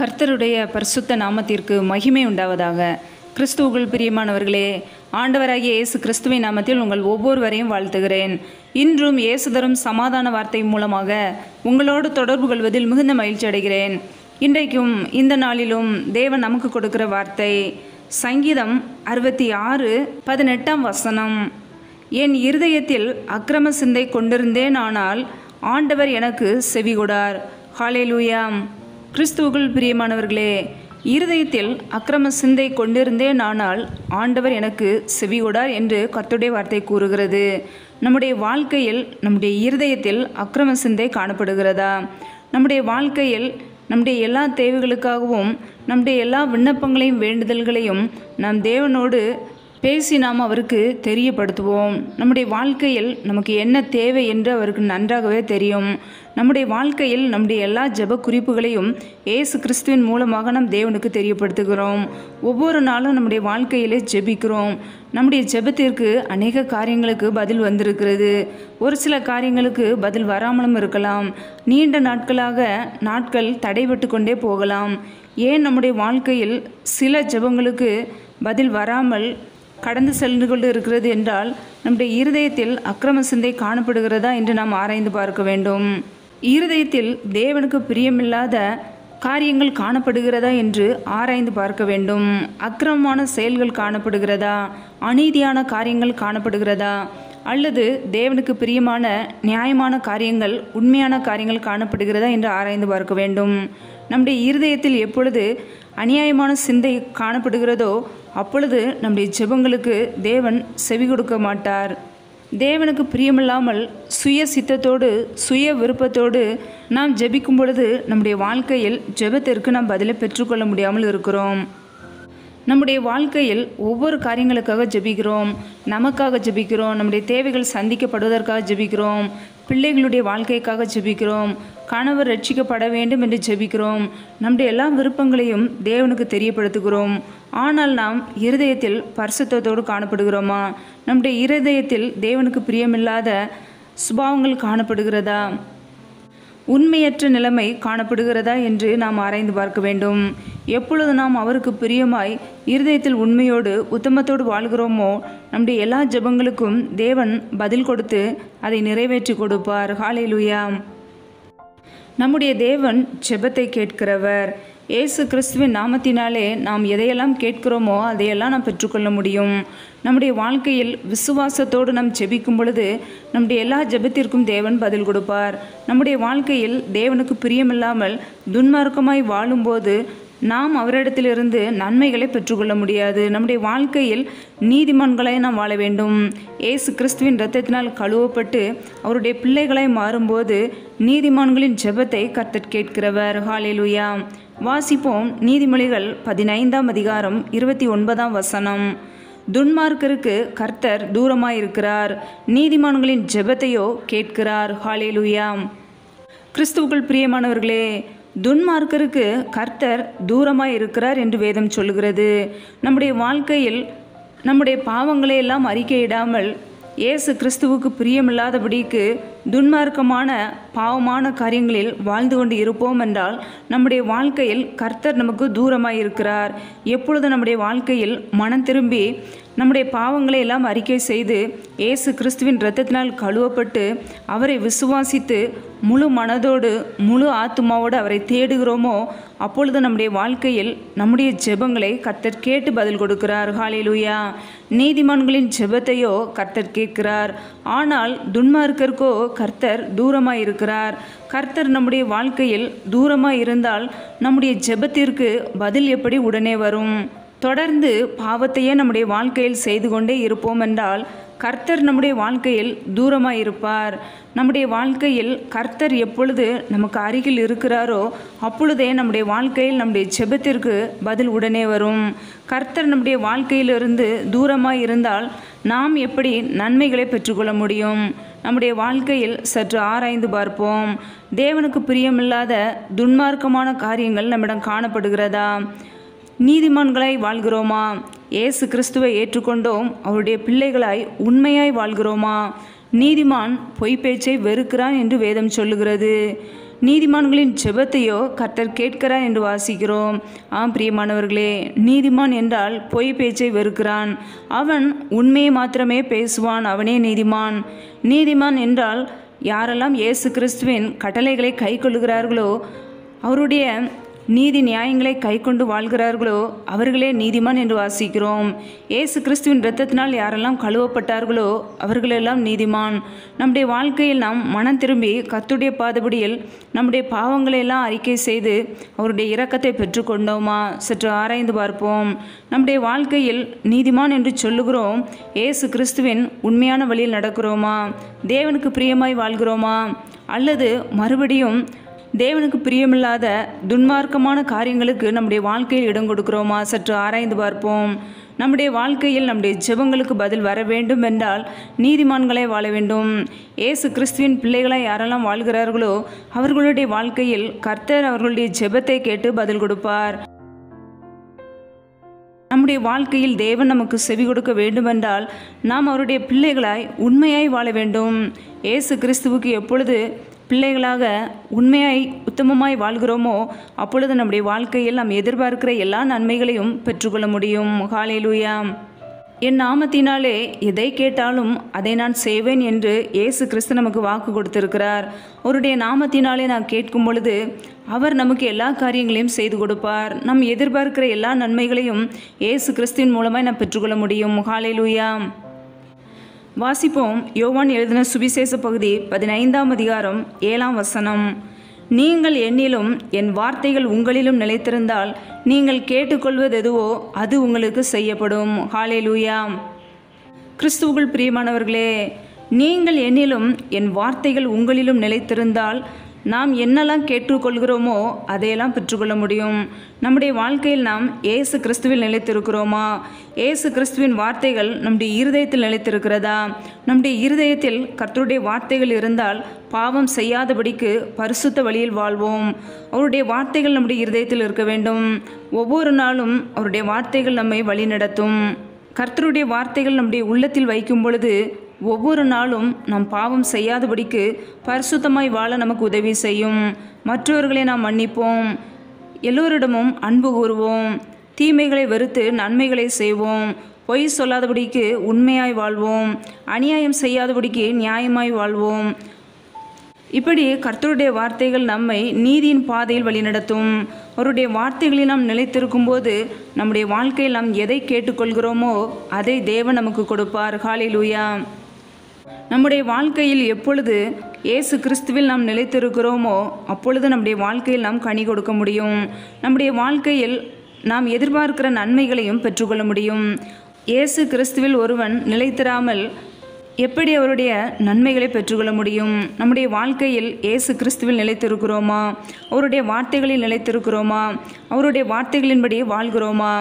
கர்த்தருடைய பரிசுத்த நாமத்திற்கு மகிமை உண்டாவதாக கிறிஸ்துவுக்குள் பிரியமானவர்களே ஆண்டவராகிய இயேசு கிறிஸ்துவின் நாமத்தில் உங்கள் ஒவ்வொருவரையும் வாழ்த்துகிறேன் இன்றும் இயேசு தரும் சமாதான வார்த்தை மூலமாக உங்களோடு தொடர்பு கொள்வதில் மிகுந்த மகிழ்ச்சி அடைகிறேன் இன்றைக்கும் இந்த நாளிலும் தேவன் நமக்கு கொடுக்கிற வார்த்தை சங்கீதம் அறுபத்தி ஆறு பதினெட்டாம் வசனம் என் இருதயத்தில் அக்கிரம சிந்தை கொண்டிருந்தேன் ஆனால் ஆண்டவர் எனக்கு செவிகொடார் ஹalleluya கிறிஸ்துவுக்குள் பிரியமானவர்களே இருதயத்தில் அக்கிரம சிந்தை கொண்டிருந்தேன் ஆனால் ஆண்டவர் எனக்கு செவிகொடார் என்று கர்த்தருடைய வார்த்தை கூறுகிறது நம்முடைய வாழ்க்கையில் நம்முடைய இருதயத்தில் அக்கிரம சிந்தை காணப்படுகிறதா நம்முடைய வாழ்க்கையில் நம்முடைய எல்லா தேவைகளுக்காகவும் நம்முடைய எல்லா விண்ணப்பங்களையும் வேண்டுதல்களையும் நாம் தேவனோடு பேசி நாம் அவருக்கு தெரியப்படுத்துவோம் நம்முடைய வாழ்க்கையில் நமக்கு என்ன தேவை என்று அவருக்கு நன்றாகவே தெரியும் நம்முடைய வாழ்க்கையில் நம்முடைய எல்லா ஜெப குறிப்புகளையும் இயேசு கிறிஸ்துவின் மூலமாக நாம் தேவனுக்கு தெரியப்படுத்துகிறோம் ஒவ்வொரு நாளும் நம்முடைய வாழ்க்கையிலே ஜெபிக்கிறோம் நம்முடைய ஜெபத்திற்கு அநேக காரியங்களுக்கு பதில் வந்திருக்கிறது ஒரு சில காரியங்களுக்கு பதில் வராமலும் இருக்கலாம் நீண்ட நாட்களாக நாட்கள் தடைபட்டு கொண்டே போகலாம் ஏன் நம்முடைய வாழ்க்கையில் சில ஜெபங்களுக்கு பதில் வராமல் கடந்து சென்று கொண்டு இருக்கிறது என்றால் நம்முடைய இருதயத்தில் அக்கிரம சிந்தை காணப்படுகிறதா என்று நாம் ஆராய்ந்து பார்க்க வேண்டும் இருதயத்தில் தேவனுக்கு பிரியமில்லாத காரியங்கள் காணப்படுகிறதா என்று ஆராய்ந்து பார்க்க வேண்டும் அக்கிரமமான செயல்கள் காணப்படுகிறதா அநீதியான காரியங்கள் காணப்படுகிறதா அல்லது தேவனுக்கு பிரியமான நியாயமான காரியங்கள் உண்மையான காரியங்கள் காணப்படுகிறதா என்று ஆராய்ந்து பார்க்க வேண்டும் நம்முடைய இருதயத்தில் எப்பொழுது அநியாயமான சிந்தை காணப்படுகிறதோ அப்பொழுது நம்முடைய ஜெபங்களுக்கு தேவன் செவி கொடுக்க மாட்டார் தேவனுக்கு பிரியமில்லாமல் சுய சித்தத்தோடு சுய விருப்பத்தோடு நாம் ஜெபிக்கும் பொழுது நம்முடைய வாழ்க்கையில் ஜெபத்திற்கு நாம் பதிலை பெற்றுக்கொள்ள முடியாமல் இருக்கிறோம் நம்முடைய வாழ்க்கையில் ஒவ்வொரு காரியங்களுக்காக ஜெபிக்கிறோம் நமக்காக ஜெபிக்கிறோம் நம்முடைய தேவைகள் சந்திக்கப்படுவதற்காக ஜெபிக்கிறோம் பிள்ளைகளுடைய வாழ்க்கைக்காக ஜெபிக்கிறோம் கணவர் ரட்சிக்கப்பட வேண்டும் என்று ஜெபிக்கிறோம் நம்முடைய எல்லா விருப்பங்களையும் தேவனுக்கு தெரியப்படுத்துகிறோம் ஆனால் நாம் இருதயத்தில் பரிசுத்தத்தோடு காணப்படுகிறோமா நம்முடைய இருதயத்தில் தேவனுக்கு பிரியமில்லாத சுபாவங்கள் காணப்படுகிறதா உண்மையற்ற நிலைமை காணப்படுகிறதா என்று நாம் ஆராய்ந்து பார்க்க வேண்டும் எப்பொழுது நாம் அவருக்கு பிரியமாய் இருதயத்தில் உண்மையோடு உத்தமத்தோடு வாழ்கிறோமோ நம்முடைய எல்லா ஜெபங்களுக்கும் தேவன் பதில் கொடுத்து அதை நிறைவேற்றி கொடுப்பார் ஹாலேலுயா நம்முடைய தேவன் ஜெபத்தை கேட்கிறவர் இயேசு கிறிஸ்துவின் நாமத்தினாலே நாம் எதையெல்லாம் கேட்கிறோமோ அதையெல்லாம் நாம் பெற்றுக்கொள்ள முடியும் நம்முடைய வாழ்க்கையில் விசுவாசத்தோடு நாம் ஜெபிக்கும் பொழுது நம்முடைய எல்லா ஜெபத்திற்கும் தேவன் பதில் கொடுப்பார் நம்முடைய வாழ்க்கையில் தேவனுக்கு பிரியமில்லாமல் துன்மார்க்கமாய் வாழும்போது நாம் அவரிடத்திலிருந்து நன்மைகளை பெற்றுக்கொள்ள முடியாது நம்முடைய வாழ்க்கையில் நீதிமான்களாய் நாம் வாழ வேண்டும் ஏசு கிறிஸ்துவின் இரத்தத்தினால் கழுவப்பட்டு அவருடைய பிள்ளைகளாய் மாறும்போது நீதிமான்களின் ஜெபத்தை கர்த்தர் கேட்கிறவர் ஹாலேலுயா வாசிப்போம் நீதிமொழிகள் பதினைந்தாம் அதிகாரம் இருபத்தி ஒன்பதாம் வசனம் துன்மார்க்கருக்கு கர்த்தர் தூரமாயிருக்கிறார் நீதிமான்களின் ஜெபத்தையோ கேட்கிறார் ஹாலேலுயா கிறிஸ்துவுக்குள் பிரியமானவர்களே துன்மார்க்கருக்கு கர்த்தர் தூரமாய் இருக்கிறார் என்று வேதம் சொல்லுகிறது நம்முடைய வாழ்க்கையில் நம்முடைய பாவங்களை எல்லாம் அறிக்கையிடாமல் இயேசு கிறிஸ்துவுக்கு பிரியமில்லாதபடிக்கு துன்மார்க்கமான பாவமான காரியங்களில் வாழ்ந்து கொண்டு இருப்போம் என்றால் நம்முடைய வாழ்க்கையில் கர்த்தர் நமக்கு தூரமாய் இருக்கிறார் எப்பொழுது நம்முடைய வாழ்க்கையில் மனம் திரும்பி நம்முடைய பாவங்களை எல்லாம் அறிக்கை செய்து இயேசு கிறிஸ்துவின் இரத்தத்தினால் கழுவப்பட்டு அவரை விசுவாசித்து முழு மனதோடு முழு ஆத்மாவோடு அவரை தேடுகிறோமோ அப்பொழுது நம்முடைய வாழ்க்கையில் நம்முடைய ஜெபங்களை கர்த்தர் கேட்டு பதில் கொடுக்கிறார் ஹாலேலூயா நீதிமான்களின் ஜெபத்தையோ கர்த்தர் கேட்கிறார் ஆனால் துன்மார்க்கருக்கோ கர்த்தர் தூரமாய் இருக்கிறார் கர்த்தர் நம்முடைய வாழ்க்கையில் தூரமாய் இருந்தால் நம்முடைய ஜெபத்திற்கு பதில் எப்படி உடனே வரும் தொடர்ந்து பாவத்தையே நம்முடைய வாழ்க்கையில் செய்து கொண்டே இருப்போம் என்றால் கர்த்தர் நம்முடைய வாழ்க்கையில் தூரமாக இருப்பார் நம்முடைய வாழ்க்கையில் கர்த்தர் எப்பொழுது நமக்கு அருகில் இருக்கிறாரோ அப்பொழுதே நம்முடைய வாழ்க்கையில் நம்முடைய ஜெபத்திற்கு பதில் உடனே வரும் கர்த்தர் நம்முடைய வாழ்க்கையிலிருந்து தூரமாக இருந்தால் நாம் எப்படி நன்மைகளை பெற்றுக்கொள்ள முடியும் நம்முடைய வாழ்க்கையில் சற்று ஆராய்ந்து பார்ப்போம் தேவனுக்கு பிரியமில்லாத துன்மார்க்கமான காரியங்கள் நம்மிடம் காணப்படுகிறதா நீதிமான்களாய் வாழ்கிறோமா இயேசு கிறிஸ்துவை ஏற்றுக்கொண்டோம் அவருடைய பிள்ளைகளாய் உண்மையாய் வாழ்கிறோமா நீதிமான் பொய் பேச்சை வெறுக்கிறான் என்று வேதம் சொல்லுகிறது நீதிமான்களின் ஜெபத்தையோ கர்த்தர் கேட்கிறார் என்று வாசிக்கிறோம் ஆம் பிரியமானவர்களே நீதிமான் என்றால் பொய் பேச்சை வெறுக்கிறான் அவன் உண்மையை மாத்திரமே பேசுவான் அவனே நீதிமான் நீதிமான் என்றால் யாரெல்லாம் இயேசு கிறிஸ்துவின் கட்டளைகளை கை கொள்ளுகிறார்களோ அவருடைய நீதி நியாயங்களை கை கொண்டு வாழ்கிறார்களோ அவர்களே நீதிமான் என்று வாசிக்கிறோம் இயேசு கிறிஸ்துவின் இரத்தத்தினால் யாரெல்லாம் கழுவப்பட்டார்களோ அவர்களெல்லாம் நீதிமான் நம்முடைய வாழ்க்கையில் நாம் மனம் திரும்பி கத்துடைய பாதபடியில் நம்முடைய பாவங்களை எல்லாம் அறிக்கை செய்து அவருடைய இரக்கத்தை பெற்றுக்கொண்டோமா சற்று ஆராய்ந்து பார்ப்போம் நம்முடைய வாழ்க்கையில் நீதிமான் என்று சொல்லுகிறோம் இயேசு கிறிஸ்துவின் உண்மையான வழியில் நடக்கிறோமா தேவனுக்கு பிரியமாய் வாழ்கிறோமா அல்லது மறுபடியும் தேவனுக்கு பிரியமில்லாத துன்மார்க்கமான காரியங்களுக்கு நம்முடைய வாழ்க்கையில் இடம் கொடுக்கிறோமா சற்று ஆராய்ந்து பார்ப்போம் நம்முடைய வாழ்க்கையில் நம்முடைய ஜெபங்களுக்கு பதில் வர வேண்டும் என்றால் நீதிமான்களை வாழ வேண்டும் இயேசு கிறிஸ்துவின் பிள்ளைகளாய் யாரெல்லாம் வாழ்கிறார்களோ அவர்களுடைய வாழ்க்கையில் கர்த்தர் அவர்களுடைய ஜெபத்தை கேட்டு பதில் கொடுப்பார் நம்முடைய வாழ்க்கையில் தேவன் நமக்கு செவி கொடுக்க வேண்டுமென்றால் நாம் அவருடைய பிள்ளைகளாய் உண்மையாய் வாழ வேண்டும் இயேசு கிறிஸ்துவுக்கு எப்பொழுது பிள்ளைகளாக உண்மையாய் உத்தமமாய் வாழ்கிறோமோ அப்பொழுது நம்முடைய வாழ்க்கையில் நாம் எதிர்பார்க்கிற எல்லா நன்மைகளையும் பெற்றுக்கொள்ள முடியும் ஹாலேலூயா என் நாமத்தினாலே எதை கேட்டாலும் அதை நான் செய்வேன் என்று இயேசு கிறிஸ்து நமக்கு வாக்கு கொடுத்திருக்கிறார் அவருடைய நாமத்தினாலே நான் கேட்கும் பொழுது அவர் நமக்கு எல்லா காரியங்களையும் செய்து கொடுப்பார் நம் எதிர்பார்க்கிற எல்லா நன்மைகளையும் இயேசு கிறிஸ்துவின் மூலமாய் நாம் பெற்றுக்கொள்ள முடியும் ஹாலேலூயா வாசிப்போம் யோவான் எழுதின சுவிசேஷ பகுதி பதினைந்தாம் அதிகாரம் ஏழாம் வசனம் நீங்கள் என்னிலும் என் வார்த்தைகள் உங்களிலும் நிலைத்திருந்தால் நீங்கள் கேட்டுக்கொள்வது எதுவோ அது உங்களுக்கு செய்யப்படும் ஹாலேலூயா கிறிஸ்துவுக்குள் பிரியமானவர்களே நீங்கள் என்னிலும் என் வார்த்தைகள் உங்களிலும் நிலைத்திருந்தால் நாம் என்னெல்லாம் கேட்டுக்கொள்கிறோமோ அதையெல்லாம் பெற்றுக்கொள்ள முடியும் நம்முடைய வாழ்க்கையில் நாம் ஏசு கிறிஸ்துவில் நிலைத்திருக்கிறோமா ஏசு கிறிஸ்துவின் வார்த்தைகள் நம்முடைய இருதயத்தில் நிலைத்திருக்கிறதா நம்முடைய இருதயத்தில் கர்த்தருடைய வார்த்தைகள் இருந்தால் பாவம் செய்யாதபடிக்கு பரிசுத்த வழியில் வாழ்வோம் அவருடைய வார்த்தைகள் நம்முடைய இருதயத்தில் இருக்க வேண்டும் ஒவ்வொரு நாளும் அவருடைய வார்த்தைகள் நம்மை வழிநடத்தும் கர்த்தருடைய வார்த்தைகள் நம்முடைய உள்ளத்தில் வைக்கும் பொழுது ஒவ்வொரு நாளும் நாம் பாவம் செய்யாதபடிக்கு பரிசுத்தமாய் வாழ நமக்கு உதவி செய்யும் மற்றவர்களை நாம் மன்னிப்போம் எல்லோரிடமும் அன்பு கூறுவோம் தீமைகளை வெறுத்து நன்மைகளை செய்வோம் பொய் சொல்லாதபடிக்கு உண்மையாய் வாழ்வோம் அநியாயம் செய்யாதபடிக்கு நியாயமாய் வாழ்வோம் இப்படி கர்த்தருடைய வார்த்தைகள் நம்மை நீதியின் பாதையில் வழிநடத்தும் அவருடைய வார்த்தைகளில் நாம் நிலைத்திருக்கும் போது நம்முடைய வாழ்க்கையில் நாம் எதை கேட்டுக்கொள்கிறோமோ அதை தேவன் நமக்கு கொடுப்பார் ஹாலிலூயா நம்முடைய வாழ்க்கையில் எப்பொழுது இயேசு கிறிஸ்துவில் நாம் நிலைத்திருக்கிறோமோ அப்பொழுது நம்முடைய வாழ்க்கையில் நாம் கனி கொடுக்க முடியும் நம்முடைய வாழ்க்கையில் நாம் எதிர்பார்க்கிற நன்மைகளையும் பெற்றுக்கொள்ள முடியும் இயேசு கிறிஸ்துவில் ஒருவன் நிலைத்திராமல் எப்படி அவருடைய நன்மைகளை பெற்றுக்கொள்ள முடியும் நம்முடைய வாழ்க்கையில் இயேசு கிறிஸ்துவில் நிலைத்திருக்கிறோமா அவருடைய வார்த்தைகளில் நிலைத்திருக்கிறோமா அவருடைய வார்த்தைகளின்படி வாழ்கிறோமா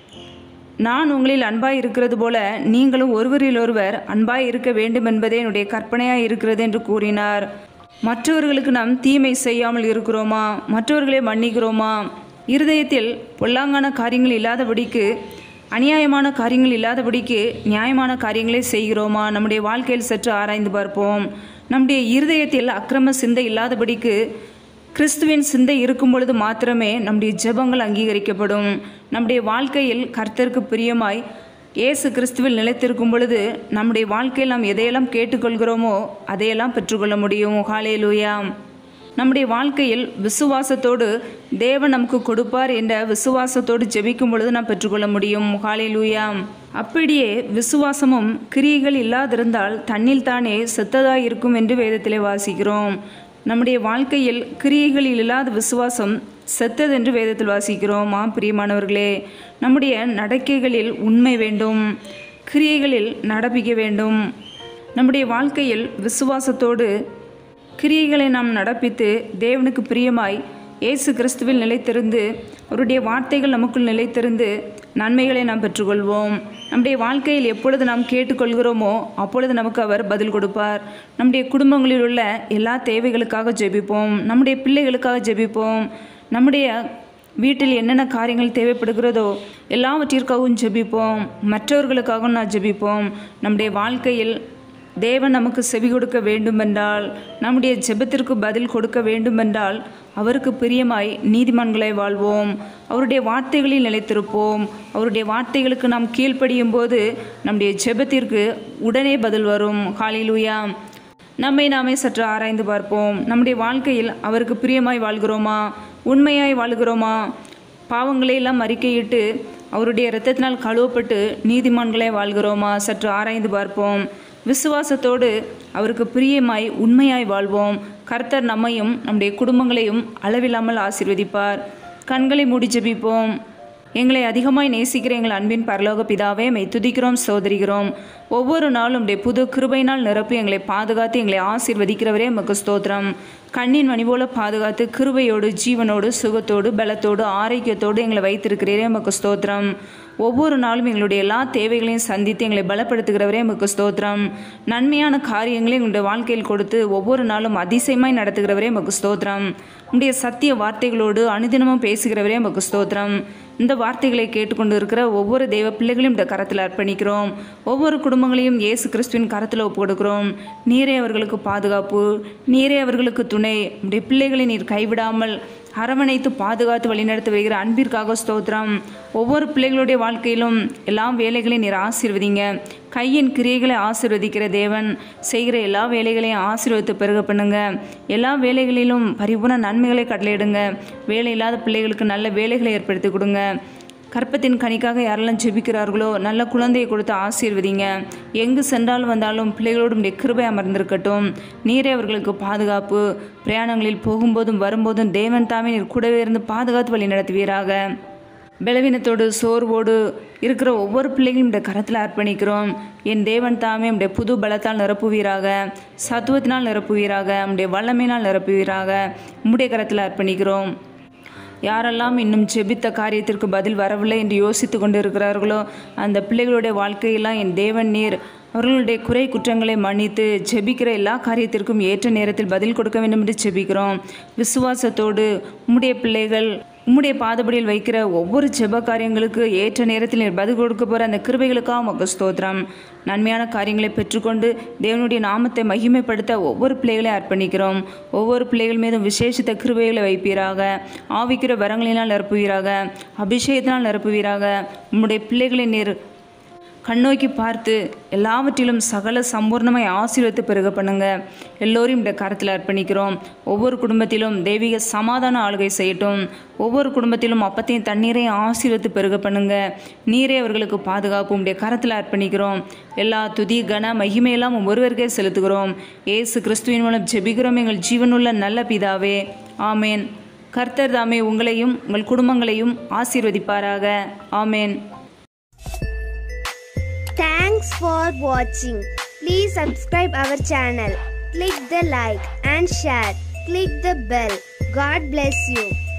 நான் உங்களில் அன்பாய் இருக்கிறது போல நீங்களும் ஒருவரில் ஒருவர் அன்பாய் இருக்க வேண்டும் என்பதே என்னுடைய கற்பனையாய் இருக்கிறது என்று கூறினார் மற்றவர்களுக்கு நாம் தீமை செய்யாமல் இருக்கிறோமா மற்றவர்களை மன்னிக்கிறோமா இருதயத்தில் பொல்லாங்கான காரியங்கள் இல்லாதபடிக்கு அநியாயமான காரியங்கள் இல்லாதபடிக்கு நியாயமான காரியங்களை செய்கிறோமா நம்முடைய வாழ்க்கையில் சற்று ஆராய்ந்து பார்ப்போம் நம்முடைய இருதயத்தில் அக்கிரம சிந்தை இல்லாதபடிக்கு கிறிஸ்துவின் சிந்தை இருக்கும் பொழுது மாத்திரமே நம்முடைய ஜெபங்கள் அங்கீகரிக்கப்படும் நம்முடைய வாழ்க்கையில் கர்த்தருக்கு பிரியமாய் இயேசு கிறிஸ்துவில் நிலைத்திருக்கும் பொழுது நம்முடைய வாழ்க்கையில் நாம் எதையெல்லாம் கேட்டுக்கொள்கிறோமோ அதையெல்லாம் பெற்றுக்கொள்ள முடியும் ஹாலே லூயா நம்முடைய வாழ்க்கையில் விசுவாசத்தோடு தேவன் நமக்கு கொடுப்பார் என்ற விசுவாசத்தோடு ஜெபிக்கும் பொழுது நாம் பெற்றுக்கொள்ள முடியும் ஹாலே லூயா அப்படியே விசுவாசமும் கிரியைகள் இல்லாதிருந்தால் தன்னில் தானே செத்ததாய் இருக்கும் என்று வேதத்திலே வாசிக்கிறோம் நம்முடைய வாழ்க்கையில் கிரியைகளில் இல்லாத விசுவாசம் செத்ததென்று வேதத்தில் வாசிக்கிறோம் ஆ பிரியமானவர்களே நம்முடைய நடக்கைகளில் உண்மை வேண்டும் கிரியைகளில் நடப்பிக்க வேண்டும் நம்முடைய வாழ்க்கையில் விசுவாசத்தோடு கிரியைகளை நாம் நடப்பித்து தேவனுக்கு பிரியமாய் இயேசு கிறிஸ்துவில் நிலைத்திருந்து அவருடைய வார்த்தைகள் நமக்குள் நிலைத்திருந்து நன்மைகளை நாம் பெற்றுக்கொள்வோம் நம்முடைய வாழ்க்கையில் எப்பொழுது நாம் கேட்டுக்கொள்கிறோமோ அப்பொழுது நமக்கு அவர் பதில் கொடுப்பார் நம்முடைய குடும்பங்களில் உள்ள எல்லா தேவைகளுக்காக ஜெபிப்போம் நம்முடைய பிள்ளைகளுக்காக ஜெபிப்போம் நம்முடைய வீட்டில் என்னென்ன காரியங்கள் தேவைப்படுகிறதோ எல்லாவற்றிற்காகவும் ஜெபிப்போம் மற்றவர்களுக்காகவும் நான் ஜெபிப்போம் நம்முடைய வாழ்க்கையில் தேவன் நமக்கு செவி கொடுக்க வேண்டுமென்றால் நம்முடைய ஜெபத்திற்கு பதில் கொடுக்க வேண்டுமென்றால் அவருக்கு பிரியமாய் நீதிமான்களை வாழ்வோம் அவருடைய வார்த்தைகளில் நிலைத்திருப்போம் அவருடைய வார்த்தைகளுக்கு நாம் கீழ்ப்படியும் போது நம்முடைய ஜெபத்திற்கு உடனே பதில் வரும் ஹalleluya நம்மை நாமே சற்று ஆராய்ந்து பார்ப்போம் நம்முடைய வாழ்க்கையில் அவருக்கு பிரியமாய் வாழ்கிறோமா உண்மையாய் வாழ்கிறோமா பாவங்களை எல்லாம் அறிக்கையிட்டு அவருடைய இரத்தத்தினால் கழுவப்பட்டு நீதிமான்களே வாழ்கிறோமா சற்று ஆராய்ந்து பார்ப்போம் விசுவாசத்தோடு அவருக்கு பிரியமாய் உண்மையாய் வாழ்வோம் கர்த்தர் நம்மையும் நம்முடைய குடும்பங்களையும் அளவில்லாமல் ஆசீர்வதிப்பார் கண்களை மூடி ஜெபிப்போம் எங்களை அதிகமாய் நேசிக்கிற எங்கள் அன்பின் பரலோக பிதாவே மெய் துதிக்கிறோம் சோதரிகிறோம் ஒவ்வொரு நாளும் உடைய புது கிருபையினால் நிரப்பி எங்களை பாதுகாத்து எங்களை ஆசீர்வதிக்கிறவரே எமக்கு ஸ்தோத்திரம் கண்ணின் மணி போல பாதுகாத்து கிருபையோடு ஜீவனோடு சுகத்தோடு பலத்தோடு ஆரோக்கியத்தோடு எங்களை வைத்திருக்கிறீரே எமக்கு ஸ்தோத்திரம் ஒவ்வொரு நாளும் எங்களுடைய எல்லா தேவைகளையும் சந்தித்து எங்களை பலப்படுத்துகிறவரே எமக்கு ஸ்தோத்திரம் நன்மையான காரியங்களை எங்களுடைய வாழ்க்கையில் கொடுத்து ஒவ்வொரு நாளும் அதிசயமாய் நடத்துகிறவரே எமக்கு ஸ்தோத்திரம் உடைய சத்திய வார்த்தைகளோடு அனுதினமும் பேசுகிறவரே எமக்கு ஸ்தோத்திரம் இந்த வார்த்தைகளை கேட்டுக்கொண்டு இருக்கிற ஒவ்வொரு தெய்வ பிள்ளைகளையும் இந்த கரத்தில் அர்ப்பணிக்கிறோம் ஒவ்வொரு குடும்பங்களையும் இயேசு கிறிஸ்துவின் கரத்தில் ஒப்பு கொடுக்கிறோம் நீரே அவர்களுக்கு பாதுகாப்பு நீரே அவர்களுக்கு துணை உடைய பிள்ளைகளை நீர் கைவிடாமல் அரவணைத்து பாதுகாத்து வழிநடத்தி வருகிற அன்பிற்காக ஸ்தோத்திரம் ஒவ்வொரு பிள்ளைகளுடைய வாழ்க்கையிலும் எல்லா வேலைகளையும் நீர் ஆசீர்வதிங்க கையின் கிரியைகளை ஆசீர்வதிக்கிற தேவன் செய்கிற எல்லா வேலைகளையும் ஆசீர்வதித்து பெருக பண்ணுங்க எல்லா வேலைகளிலும் பரிபூர்ண நன்மைகளை கட்டளையிடுங்க வேலை இல்லாத பிள்ளைகளுக்கு நல்ல வேலைகளை ஏற்படுத்தி கொடுங்க கற்பத்தின் கனிக்காக யாரெல்லாம் ஜெபிக்கிறார்களோ நல்ல குழந்தையை கொடுத்து ஆசீர்வதிங்க எங்கு சென்றாலும் வந்தாலும் பிள்ளைகளோடு உடைய கிருபை அமர்ந்திருக்கட்டும் நீரே அவர்களுக்கு பாதுகாப்பு பிரயாணங்களில் போகும்போதும் வரும்போதும் தேவன் தாமே நீர் கூடவே இருந்து பாதுகாத்து வழி நடத்துவீராக பலவீனத்தோடு சோர்வோடு இருக்கிற ஒவ்வொரு பிள்ளைகளும் இந்த கரத்தில் அர்ப்பணிக்கிறோம் என் தேவன் தாமே உடைய புது பலத்தால் நிரப்புவீராக சத்துவத்தினால் நிரப்புவீராக உடைய வல்லமையினால் நிரப்புவீராக உம்முடைய கரத்தில் அர்ப்பணிக்கிறோம் யாரெல்லாம் இன்னும் ஜெபித்த காரியத்திற்கு பதில் வரவில்லை என்று யோசித்து கொண்டு இருக்கிறார்களோ அந்த பிள்ளைகளுடைய வாழ்க்கையெல்லாம் என் தேவன் நீர் அவர்களுடைய குறை குற்றங்களை மன்னித்து ஜெபிக்கிற எல்லா காரியத்திற்கும் ஏற்ற நேரத்தில் பதில் கொடுக்க வேண்டும் என்று ஜெபிக்கிறோம் விசுவாசத்தோடு உம்முடைய பிள்ளைகள் உம்முடைய பாதபடியில் வைக்கிற ஒவ்வொரு ஜெப காரியங்களுக்கு ஏற்ற நேரத்தில் நீர் பதில் கொடுக்க போகிற அந்த கிருபைகளுக்காக உமக்கு ஸ்தோத்திரம் நன்மையான காரியங்களை பெற்றுக்கொண்டு தேவனுடைய நாமத்தை மகிமைப்படுத்த ஒவ்வொரு பிள்ளைகளையும் அர்ப்பணிக்கிறோம் ஒவ்வொரு பிள்ளைகள் மீதும் விசேஷித்த கிருபைகளை வைப்பீராக ஆவிக்கிற வரங்களினால் நிரப்புவீராக அபிஷேகத்தினால் நிரப்புவீராக உம்முடைய பிள்ளைகளை நீர் கண்ணோக்கி பார்த்து எல்லாவற்றிலும் சகல சம்பூர்ணமாய் ஆசீர்வத்து பெருக பண்ணுங்க எல்லோரையும் இந்த கரத்தில் அர்ப்பணிக்கிறோம் ஒவ்வொரு குடும்பத்திலும் தெய்வீக சமாதான ஆளுகை செய்யட்டும் ஒவ்வொரு குடும்பத்திலும் அப்பத்தையும் தண்ணீரையும் ஆசீர்வத்து பெருக பண்ணுங்க நீரே அவர்களுக்கு பாதுகாப்பு உடைய கரத்தில் அர்ப்பணிக்கிறோம் எல்லா துதி கன மகிமையெல்லாம் உம் ஒருவருக்கே செலுத்துகிறோம் ஏசு கிறிஸ்துவின் மூலம் ஜெபிக்கிறோம் எங்கள் ஜீவனுள்ள நல்ல பிதாவே ஆமேன் கர்த்தர் தாமே உங்களையும் உங்கள் குடும்பங்களையும் ஆசீர்வதிப்பாராக ஆமேன் Thanks for watching. Please subscribe our channel. Click the like and share. Click the bell. God bless you.